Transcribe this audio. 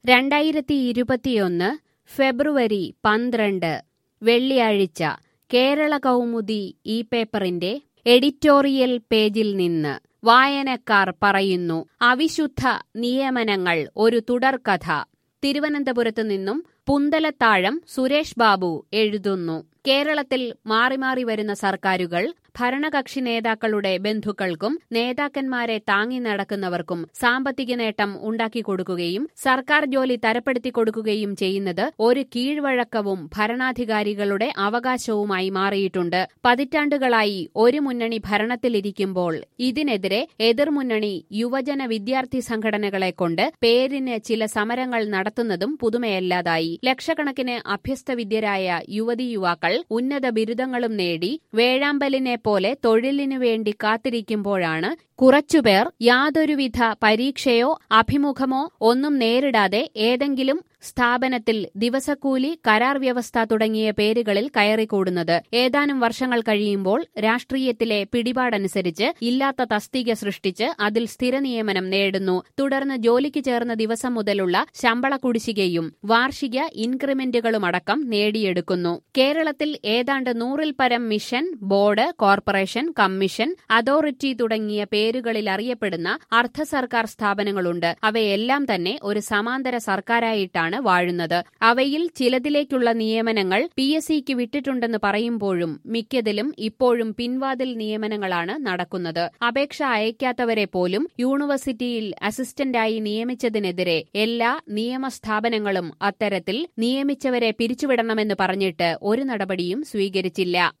രണ്ടായിരത്തി ഇരുപത്തിയൊന്ന് ഫെബ്രുവരി പന്ത്രണ്ട് വെള്ളിയാഴ്ച കേരള കൗമുദി ഈ പേപ്പറിന്റെ എഡിറ്റോറിയൽ പേജിൽ നിന്ന് വായനക്കാർ പറയുന്നു അവിശുദ്ധ നിയമനങ്ങൾ ഒരു തുടർക്കഥ തിരുവനന്തപുരത്തു നിന്നും പുന്തലത്താഴം സുരേഷ് ബാബു എഴുതുന്നു കേരളത്തിൽ മാറി മാറി വരുന്ന സർക്കാരുകൾ ഭരണകക്ഷി നേതാക്കളുടെ ബന്ധുക്കൾക്കും നേതാക്കന്മാരെ താങ്ങി നടക്കുന്നവർക്കും സാമ്പത്തിക നേട്ടം ഉണ്ടാക്കിക്കൊടുക്കുകയും സർക്കാർ ജോലി തരപ്പെടുത്തി കൊടുക്കുകയും ചെയ്യുന്നത് ഒരു കീഴ്വഴക്കവും ഭരണാധികാരികളുടെ അവകാശവുമായി മാറിയിട്ടുണ്ട് പതിറ്റാണ്ടുകളായി ഒരു മുന്നണി ഭരണത്തിലിരിക്കുമ്പോൾ ഇതിനെതിരെ എതിർമുന്നണി യുവജന വിദ്യാർത്ഥി സംഘടനകളെ കൊണ്ട് പേരിന് ചില സമരങ്ങൾ നടത്തുന്നതും പുതുമയല്ലാതായി ലക്ഷക്കണക്കിന് അഭ്യസ്തവിദ്യരായ യുവതി യുവാക്കൾ ഉന്നത ബിരുദങ്ങളും നേടി വേഴാമ്പലിനെ പോലെ തൊഴിലിനു വേണ്ടി കാത്തിരിക്കുമ്പോഴാണ് കുറച്ചുപേർ യാതൊരുവിധ പരീക്ഷയോ അഭിമുഖമോ ഒന്നും നേരിടാതെ ഏതെങ്കിലും സ്ഥാപനത്തിൽ ദിവസക്കൂലി കരാർ വ്യവസ്ഥ തുടങ്ങിയ പേരുകളിൽ കയറിക്കൂടുന്നത് ഏതാനും വർഷങ്ങൾ കഴിയുമ്പോൾ രാഷ്ട്രീയത്തിലെ പിടിപാടനുസരിച്ച് ഇല്ലാത്ത തസ്തിക സൃഷ്ടിച്ച് അതിൽ സ്ഥിര നിയമനം നേടുന്നു തുടർന്ന് ജോലിക്ക് ചേർന്ന ദിവസം മുതലുള്ള ശമ്പള കുടിശ്ശികയും വാർഷിക ഇൻക്രിമെന്റുകളുമടക്കം നേടിയെടുക്കുന്നു കേരളത്തിൽ ഏതാണ്ട് നൂറിൽ പരം mission board corporation commission authority തുടങ്ങിയ പേരുകളിൽ അറിയപ്പെടുന്ന അർദ്ധ സർക്കാർ സ്ഥാപനങ്ങളുണ്ട് അവയെല്ലാം തന്നെ ഒരു സമാന്തര സർക്കാരായിട്ടാണ് ആണ് വാഴുന്നത് അവയിൽ ചിലതിലേക്കുള്ള നിയമനങ്ങൾ പി എസ് സിക്ക് വിട്ടിട്ടുണ്ടെന്ന് പറയുമ്പോഴും മിക്കതിലും ഇപ്പോഴും പിൻവാതിൽ നിയമനങ്ങളാണ് നടക്കുന്നത് അപേക്ഷ അയക്കാത്തവരെ പോലും യൂണിവേഴ്സിറ്റിയിൽ അസിസ്റ്റന്റായി നിയമിച്ചതിനെതിരെ എല്ലാ നിയമസ്ഥാപനങ്ങളും അത്തരത്തിൽ നിയമിച്ചവരെ പിരിച്ചുവിടണമെന്ന് പറഞ്ഞിട്ട് ഒരു നടപടിയും സ്വീകരിച്ചില്ല